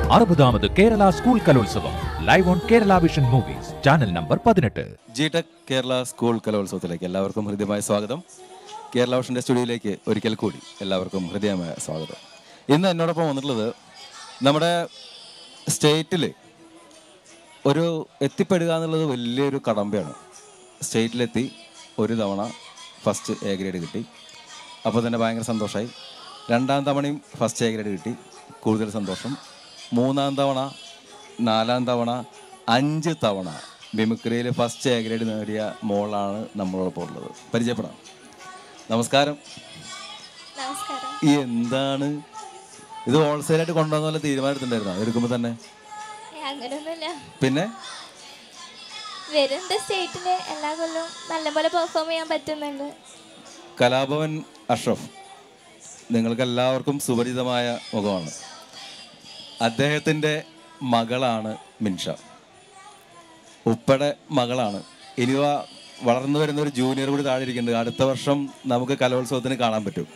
അറുപതാമത് Kerala school Kalolsavam live on Kerala vision movies channel number പതിനെട്ട് G tech Kerala school കലോത്സവത്തിലേക്ക് എല്ലാവർക്കും ഹൃദ്യമായ സ്വാഗതം കേരള വിഷൻ്റെ സ്റ്റുഡിയോയിലേക്ക് ഒരിക്കൽ കൂടി എല്ലാവർക്കും ഹൃദയമായ സ്വാഗതം ഇന്ന് എന്നോടൊപ്പം വന്നിട്ടുള്ളത് നമ്മുടെ സ്റ്റേറ്റിൽ ഒരു എത്തിപ്പെടുക എന്നുള്ളത് വലിയൊരു കടമ്പയാണ് സ്റ്റേറ്റിലെത്തി ഒരു തവണ ഫസ്റ്റ് എ ഗ്രേഡ് കിട്ടി അപ്പോൾ തന്നെ ഭയങ്കര സന്തോഷമായി രണ്ടാം തവണയും ഫസ്റ്റ് എ ഗ്രേഡ് കിട്ടി കൂടുതൽ സന്തോഷം മൂന്നാം തവണ നാലാം തവണ അഞ്ച് തവണ മിമിക്രിയിൽ ഫസ്റ്റ് എ ഗ്രേഡ് നേടിയ മോളാണ് നമ്മളോടൊപ്പം ഉള്ളത് പരിചയപ്പെടാം നമസ്കാരം നമസ്കാരം ഈ എന്താണ് ഇത് ഹോൾസെയിലായിട്ട് കൊണ്ടുവന്ന പോലെ തീരുമാനത്തിണ്ടായിരുന്നോ എടുക്കുമ്പോൾ തന്നെ ഏ, അങ്ങനെയൊന്നുമില്ല പിന്നെ വരുന്ന സ്റ്റേറ്റില് എല്ലാ കൊല്ലവും നല്ലപോലെ പെർഫോം ചെയ്യാൻ പറ്റുന്നുണ്ട് കലാഭവൻ അഷ്റഫ് നിങ്ങൾക്ക് എല്ലാവർക്കും സുപരിചിതമായ മുഖമാണ് അദ്ദേഹത്തിൻ്റെ മകളാണ് മിൻഷ ഉപ്പയുടെ മകളാണ് ഇനിവ വളർന്നു വരുന്ന ഒരു ജൂനിയർ കൂടി താഴെ ഇരിക്കുന്നുണ്ട് അടുത്ത വർഷം നമുക്ക് കലോത്സവത്തിന് കാണാൻ പറ്റും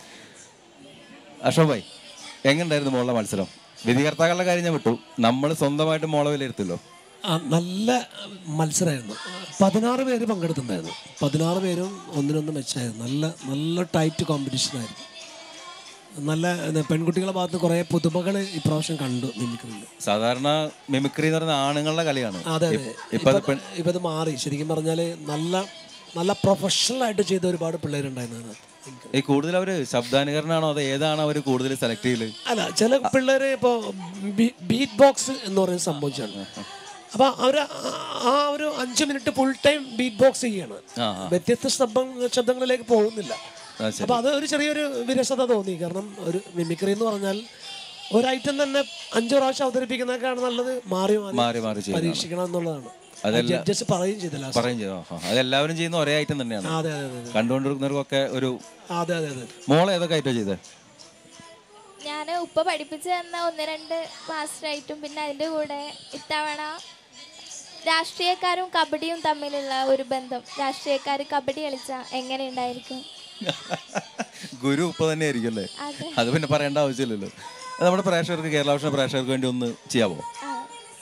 അഷ്റഫ് ഭായി എങ്ങനെയുണ്ടായിരുന്നു മോളുടെ മത്സരം വിധികർത്താക്കളുടെ കാര്യം ഞാൻ വിട്ടു നമ്മൾ സ്വന്തമായിട്ട് മോളെ വിലയിരുത്തല്ലോ ആ, നല്ല മത്സരമായിരുന്നു പതിനാറ് പേര് പങ്കെടുത്തിട്ടുണ്ടായിരുന്നു പതിനാറ് പേരും ഒന്നിനൊന്ന് മെച്ചായിരുന്നു നല്ല നല്ല ടൈറ്റ് കോമ്പറ്റീഷൻ ആയിരുന്നു നല്ല എന്താ, പെൺകുട്ടികളുടെ ഭാഗത്ത് കുറേ പുതുമകൾ ഇപ്രാവശ്യം കണ്ടു മിമിക്രിയിൽ സാധാരണ മിമിക്രി എന്ന് പറയുന്ന ആണുങ്ങളുടെ കളിയാണ് അതെ അതെ ഇപ്പ- ഇപ്പൊ അത് പെൺ ഇപ്പം ഇത് മാറി ശരിക്കും പറഞ്ഞാൽ നല്ല നല്ല പ്രൊഫഷണൽ ആയിട്ട് ചെയ്ത ഒരുപാട് പിള്ളേരുണ്ടായിരുന്നു അതിനകത്ത് മിമിക്രി. ഈ കൂടുതൽ അവര് ശബ്ദാനുകരണമാണോ അത് ഏതാണ് അവർ കൂടുതൽ സെലക്ട് ചെയ്യല് അല്ല ചില പിള്ളേർ ഇപ്പോൾ ബീറ്റ് ബോക്സ് എന്ന് പറയുന്ന സംഭവിച്ചാണ് അപ്പൊ അവർ ആ ഒരു അഞ്ച് minute full time beat box ചെയ്യാണ് ആ, വ്യത്യസ്ത ശബ്ദം ശബ്ദങ്ങളിലേക്ക് പോകുന്നില്ല ആ, ശരി. അപ്പൊ അത് ഒരു ചെറിയൊരു വിരസത തോന്നി കാരണം ഒരു മിമിക്രി എന്ന് പറഞ്ഞാൽ ഒരു ഐറ്റം തന്നെ അഞ്ചു പ്രാവശ്യം അവതരിപ്പിക്കുന്നതൊക്കെയാണ് നല്ലത് മാറി മാറി മാറി ചെയ്യുന്നതാണ്. പരീക്ഷിക്കണം എന്നുള്ളതാണ് അതെല്ലാം- ജഡ്ജസ് പറയുകയും ചെയ്തില്ല പറയും ചെയ്തു ആ, ആ. അതെല്ലാവരും ചെയ്യുന്ന ഒരേ ഐറ്റം തന്നെയാണ് അതെ അതെ അതെ കണ്ടുകൊണ്ടിരിക്കുന്നവർക്കൊക്കെ ഒരു അതെ അതെ അതെ മോളെ ഏതൊക്കെ ഐറ്റം ചെയ്തേ ഞാൻ ഉപ്പ പഠിപ്പിച്ചു തന്ന ഒന്ന് രണ്ട് മാസ്റ്ററായിട്ടും പിന്നെ അതിൻ്റെ കൂടെ ഇത്തവണ രാഷ്ട്രീയക്കാരും കബഡിയും തമ്മിലുള്ള ഒരു ബന്ധം രാഷ്ട്രീയക്കാർ കബഡി കളിച്ചാൽ എങ്ങനെ ഉണ്ടായിരിക്കും ഗുരു ഉപ്പ തന്നെ ആയിരിക്കും അല്ലേ അതെ അത് പിന്നെ പറയേണ്ട ആവശ്യമില്ലല്ലോ അത് നമ്മുടെ പ്രേക്ഷകർക്ക് കേരള ഭക്ഷണ പ്രേക്ഷകർക്ക് വേണ്ടി ഒന്ന് ചെയ്യാമോ ആ.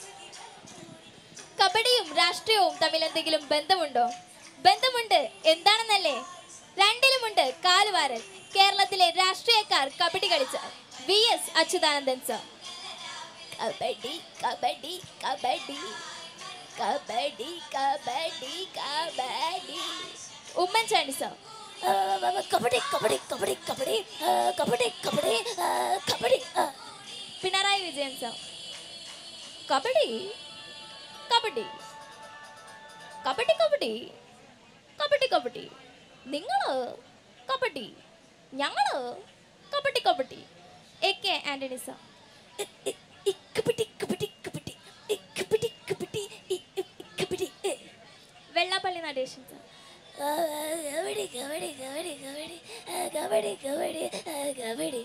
കബഡിയും രാഷ്ട്രീയവും തമ്മിൽ എന്തെങ്കിലും ബന്ധമുണ്ടോ ബന്ധമുണ്ട് എന്താണെന്നല്ലേ രണ്ടിലുമുണ്ട് കാലുവാരൽ കേരളത്തിലെ രാഷ്ട്രീയക്കാർ കബഡി കളിച്ചാൽ V S Achuthanandan sir kabaddi kabaddi kabaddi kabaddi kabaddi kabaddi Oommen Chandy sir kabaddi kabaddi kabaddi kabaddi ആ, കബഡി കബഡി ആ, കബഡി ആ. പിണറായി വിജയൻ സർ കബഡി കബഡി കബഡി കബഡി കബഡി കബഡി നിങ്ങള് കബഡി ഞങ്ങള് kabaddi kabaddi A K Antony sir kabaddi kabaddi kabaddi kabaddi kabaddi kabaddi Vellappally Natesan sir kabaddi kabaddi kabaddi kabaddi kabaddi kabaddi kabaddi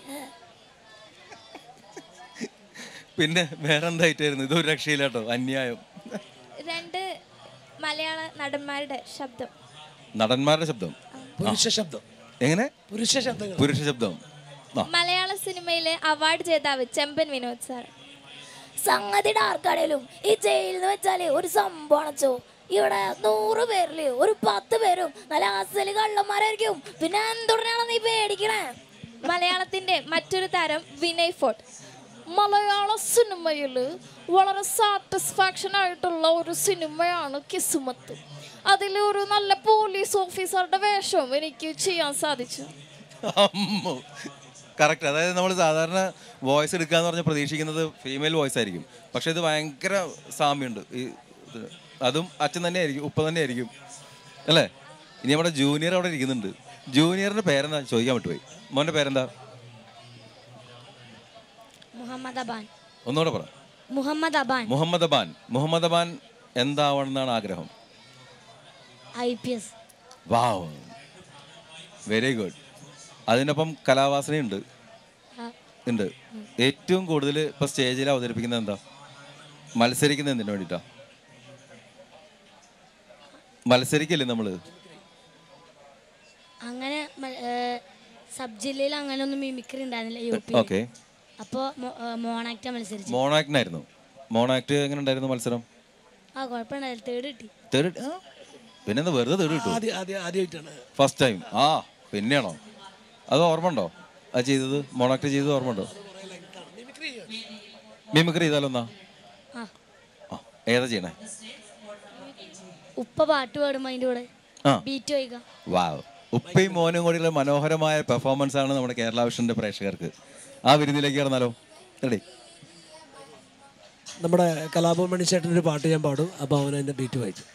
പിന്നെ വേറെ എന്തായിട്ടായിരുന്നു ഇതൊരു രക്ഷയില്ല കേട്ടോ അന്യായം രണ്ട് മലയാള നടന്മാരുടെ ശബ്ദം നടന്മാരുടെ ശബ്ദം പുരുഷ ശബ്ദം എങ്ങനെ പുരുഷ ശബ്ദങ്ങൾ പുരുഷ ശബ്ദം ആ മലയാള സിനിമയിലെ അവാർഡ് ജേതാവ് ചെമ്പൻ വിനോദ് സാർ സംഗതിയുടെ ആർക്കാണേലും ഈ ജയിലിൽ എന്ന് വെച്ചാല് ഒരു സംഭവണച്ചോ ഇവിടെ നൂറ് പേരില് ഒരു പത്ത് പേരും നല്ല അസല് കള്ളന്മാരായിരിക്കും പിന്നെ എന്തുടനെയാണ് നീ പേടിക്കണേ മലയാളത്തിന്റെ മറ്റൊരു താരം വിനയ് ഫോർട്ട് മലയാള സിനിമയിൽ വളരെ സാറ്റിസ്ഫാക്ഷൻ ആയിട്ടുള്ള ഒരു സിനിമയാണ് കിസുമത്ത് അതിൽ ഒരു നല്ല പോലീസ് ഓഫീസറുടെ വേഷം എനിക്ക് ചെയ്യാൻ സാധിച്ചു അമ്മോ കറക്റ്റ് അതായത് നമ്മൾ സാധാരണ വോയിസ് എടുക്കുക എന്ന് പറഞ്ഞാൽ പ്രതീക്ഷിക്കുന്നത് ഫീമെയിൽ വോയിസ് ആയിരിക്കും പക്ഷെ ഇത് ഭയങ്കര സാമ്യമുണ്ട് ഈ ഇത്. അതും അച്ഛൻ തന്നെ ആയിരിക്കും ഉപ്പ തന്നെ ആയിരിക്കും അല്ലേ ഇനി നമ്മുടെ ജൂനിയർ അവിടെ ഇരിക്കുന്നുണ്ട് ജൂനിയറിന്റെ പേരെന്താ ചോദിക്കാൻ പറ്റുപോയി മോന്റെ പേരെന്താ മുഹമ്മദ് അബാൻ ഒന്നുകൂടെ പറ മുഹമ്മദ് അബാൻ മുഹമ്മദ് അബാൻ മുഹമ്മദ് അബാൻ എന്താവണം എന്നാണ് ആഗ്രഹം I P S wow very good അതിനൊപ്പം കലാവാസനയുണ്ട് ഉണ്ട് ഏറ്റവും കൂടുതൽ ഇപ്പൊ സ്റ്റേജിൽ അവതരിപ്പിക്കുന്നത് എന്താ മത്സരിക്കുന്നത് എന്തിനു വേണ്ടിട്ടാ മത്സരിക്കല്ലേ നമ്മള് അങ്ങനെ മ- ഏ, സബ് ജില്ലയിൽ അങ്ങനെ ഒന്നും മിമിക്രി ഉണ്ടായിരുന്നില്ല യു പി ഓക്കെ അപ്പോൾ മോണാക്റ്റ മത്സരിച്ചു മോണാക്ടിനായിരുന്നു മോണാക്ട് എങ്ങനെ ഉണ്ടായിരുന്നു മത്സരം ആ കുഴപ്പമുണ്ടായില്ല തേർഡ് കിട്ടി തേർഡ് പിന്നെന്താ വെറുതെ തേർഡ് കിട്ടും ആദ്യം ആദ്യം ആദ്യമായിട്ടാണ് ഫസ്റ്റ് ടൈം ആ പിന്നെയാണോ അത് ഓർമ്മ ഉണ്ടോ അത് ചെയ്തത് മോണാക്ട് ചെയ്തത് ഓർമ്മ ഉണ്ടോ മിമിക്രി ചെയ്താലൊന്നാ ആ ആ ഏതാ ചെയ്യണേ ഉപ്പ പാട്ട് പാടും അതിൻ്റെ കൂടെ ആ ബീറ്റ് വയ്ക്കാം വാവ് ഉപ്പയും മോനും കൂടിയുള്ള മനോഹരമായ പെർഫോമൻസ് ആണ് നമ്മുടെ കേരള വിഷന്റെ പ്രേക്ഷകർക്ക് ആ വിരുന്നിലേക്ക് കടന്നാലോ റെഡി നമ്മുടെ കലാഭവൻ മണിച്ചേട്ടൻ്റെ ഒരു പാട്ട് ഞാൻ പാടും അപ്പോൾ അവൻ അതിൻ്റെ ബീറ്റ് വായിച്ചു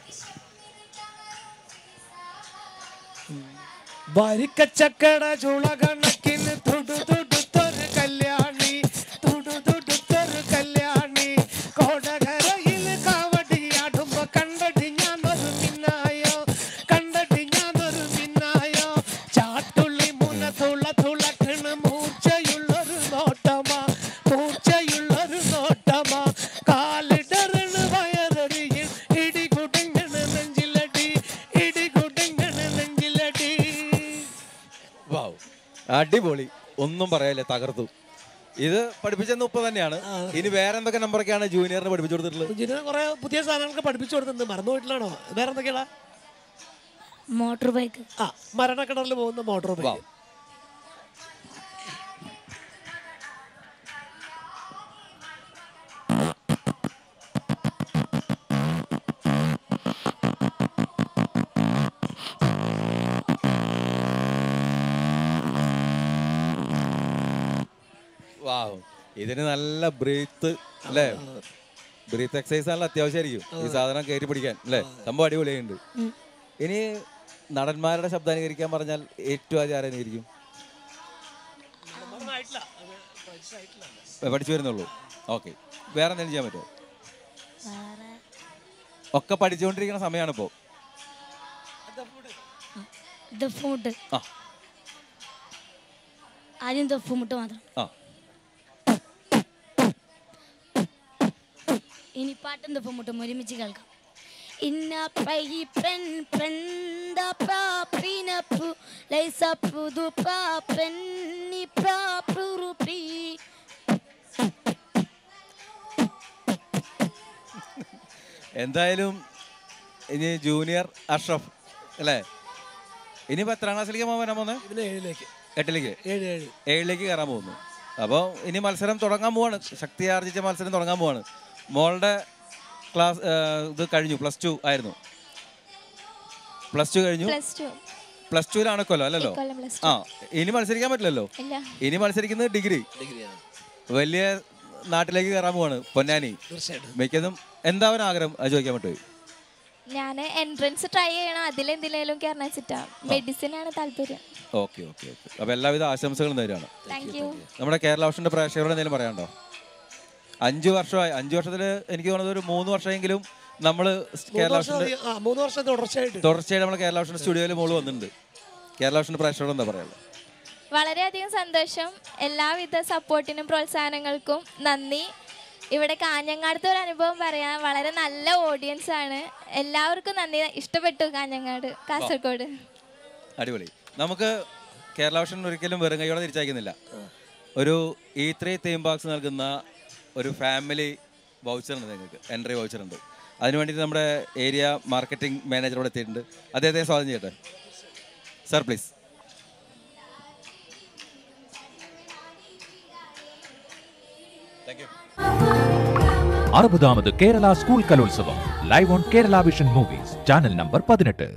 വരിക്കച്ചക്കട ചുള കണക്കിന് തുടു തുടുത്തൊരു കല്യാണി തുടു തുടുത്തൊരു കല്യാണി കോടകരയിൽ കാവടിയാടുമ്പോ കണ്ടടി ഞാനൊരു മിന്നായോ കണ്ടടി ഞാനൊരു മിന്നായോ ചാട്ടുള്ളി മുന തുള തുളക്കണ് മൂർച്ചയുള്ളൊരു നോട്ടമാ മൂർച്ചയുള്ളൊരു നോട്ടമാ കാലിടറണ് വയറടിയിൽ ഇടികുടുങ്ങണ് നെഞ്ചിലടി ഇടികുടുങ്ങണ് നെഞ്ചിലടി വാവ് അടിപൊളി ഒന്നും പറയാനില്ല തകർത്തു ഇത് പഠിപ്പിച്ചെന്ന് ഉപ്പ തന്നെയാണ് ഇനി വേറെ എന്തൊക്കെ നമ്പറൊക്കെയാണ് ജൂനിയറിന് പഠിപ്പിച്ചു കൊടുത്തിട്ടുള്ളത് കുഞ്ഞിന് കുറെ പുതിയ സാധനങ്ങളൊക്കെ പഠിപ്പിച്ചു കൊടുത്തിട്ടുണ്ട് മറന്നു പോയിട്ടില്ലാണോ വേറെ എന്തൊക്കെയാ മോട്ടോർ ബൈക്ക് ആ മരണക്കിണറിൽ പോകുന്ന മോട്ടോർ ബൈക്ക് വാവ് വാവ് ഇതിന് നല്ല ബ്രീത്ത് അല്ലേ ബ്രീത്ത് എക്സസൈസ് നല്ല അത്യാവശ്യമായിരിക്കും ഈ സാധനം കയറ്റി പിടിക്കാൻ അല്ലേ സംഭവം അടിപൊളിയുണ്ട് ഇനി നടന്മാരുടെ ശബ്ദം അനുകരിക്കാൻ പറഞ്ഞാൽ ഏറ്റവും ആദ്യം ആരനുകരിക്കും പഠിച്ചു വരുന്നുള്ളൂ ഓക്കെ വേറെ എന്തെങ്കിലും ചെയ്യാൻ പറ്റുമോ വേറെ ഒക്കെ പഠിച്ചുകൊണ്ടിരിക്കുന്ന സമയമാണ് ഇപ്പോൾ ദഫുമുട്ട് ആ ആദ്യം ദഫുമുട്ട് മാത്രം ആ ഇനി പാട്ടും ദഫുമുട്ടും ഒരുമിച്ച് കേൾക്കാം ഇന്ന പൈ പെൻ പ്രന്ത പ്രാപ്രിനപ്പു ലൈസ പുതു പ്രാപ്രന്നി പ്രാപ്രുറുപ്രി എന്തായാലും ഇനി ജൂനിയർ അഷ്റഫ് അല്ലേ ഇനിയിപ്പോൾ എത്രാം ക്ലാസ്സിലേക്ക് പോകാൻ വരാൻ പോകുന്നത് ഇതിന് ഏഴിലേക്ക് എട്ടിലേക്ക് ഏഴ് ഏഴ് ഏഴിലേക്ക് കയറാൻ പോകുന്നു അപ്പോൾ ഇനി മത്സരം തുടങ്ങാൻ പോവാണ് ശക്തി ആർജിച്ച മത്സരം തുടങ്ങാൻ പോവാണ് മോളുടെ ക്ലാസ് ഇത് കഴിഞ്ഞു പ്ലസ് ടു ആയിരുന്നു പ്ലസ് ടു കഴിഞ്ഞു പ്ലസ് ടു പ്ലസ് ടുവിലാണ് കൊല്ലം അല്ലല്ലോ കൊല്ലം പ്ലസ് ആ ഇനി മത്സരിക്കാൻ പറ്റില്ലല്ലോ ഇല്ല ഇനി മത്സരിക്കുന്നത് ഡിഗ്രി വലിയ നാട്ടിലേക്ക് കയറാൻ പോവാണ് പൊന്നാനി തീർച്ചയായിട്ടും മിക്കതും എന്താ ഒരു ആഗ്രഹം അത് ചോദിക്കാൻ പറ്റുമോ ഞാൻ എൻട്രൻസ് ട്രൈ ചെയ്യണം അതിലെന്തിലേലും കയറണം വെച്ചിട്ടാ മെഡിസിൻ ആണ് താല്പര്യം ഓക്കെ ഓക്കെ ഓക്കെ അപ്പോൾ എല്ലാവിധ ആശംസകളും നേരാണ് താങ്ക് യു നമ്മുടെ കേരള ഓഷൻ്റെ പ്രേക്ഷകരോട് എന്തെങ്കിലും പറയാനുണ്ടോ അഞ്ച് വർഷമായി അഞ്ച് വർഷത്തിൽ എനിക്ക് തോന്നുന്നത് ഒരു മൂന്ന് വർഷമെങ്കിലും നമ്മൾ കേരള ഓഷൻ്റെ ആ മൂന്ന് വർഷം തുടർച്ചയായിട്ട് തുടർച്ചയായിട്ട് നമ്മൾ കേരള ഓഷൻ്റെ സ്റ്റുഡിയോയിൽ മോള് വന്നിട്ടുണ്ട് കേരള ഓഷൻ്റെ പ്രേക്ഷകരോട് എന്താ പറയാനുള്ളത് വളരെയധികം സന്തോഷം എല്ലാവിധ സപ്പോർട്ടിനും പ്രോത്സാഹനങ്ങൾക്കും നന്ദി ഇവിടെ കാഞ്ഞങ്ങാടത്തെ ഒരു അനുഭവം പറയാൻ വളരെ നല്ല ഓഡിയൻസ് ആണ് എല്ലാവർക്കും നന്ദി ഇഷ്ടപ്പെട്ടു കാഞ്ഞങ്ങാട് കാസർഗോഡ് അടിപൊളി നമുക്ക് കേരള ഓഷൻ ഒരിക്കലും വെറും കൈയോടെ തിരിച്ചയക്കുന്നില്ല ഒരു ഈ ത്രീ തീം ബോക്സ് നൽകുന്ന ഒരു ഫാമിലി വൗച്ചർ ഉണ്ട് നിങ്ങൾക്ക് എൻട്രി വൗച്ചർ ഉണ്ട് അതിന് വേണ്ടിയിട്ട് നമ്മുടെ ഏരിയ മാർക്കറ്റിംഗ് മാനേജർ ഇവിടെ എത്തിയിട്ടുണ്ട് അദ്ദേഹത്തെ സ്വാഗതം ചെയ്യട്ടെ സാർ പ്ലീസ് താങ്ക് യു അറുപതാമത് Kerala school Kalolsavam live on Kerala vision movies channel number പതിനെട്ട്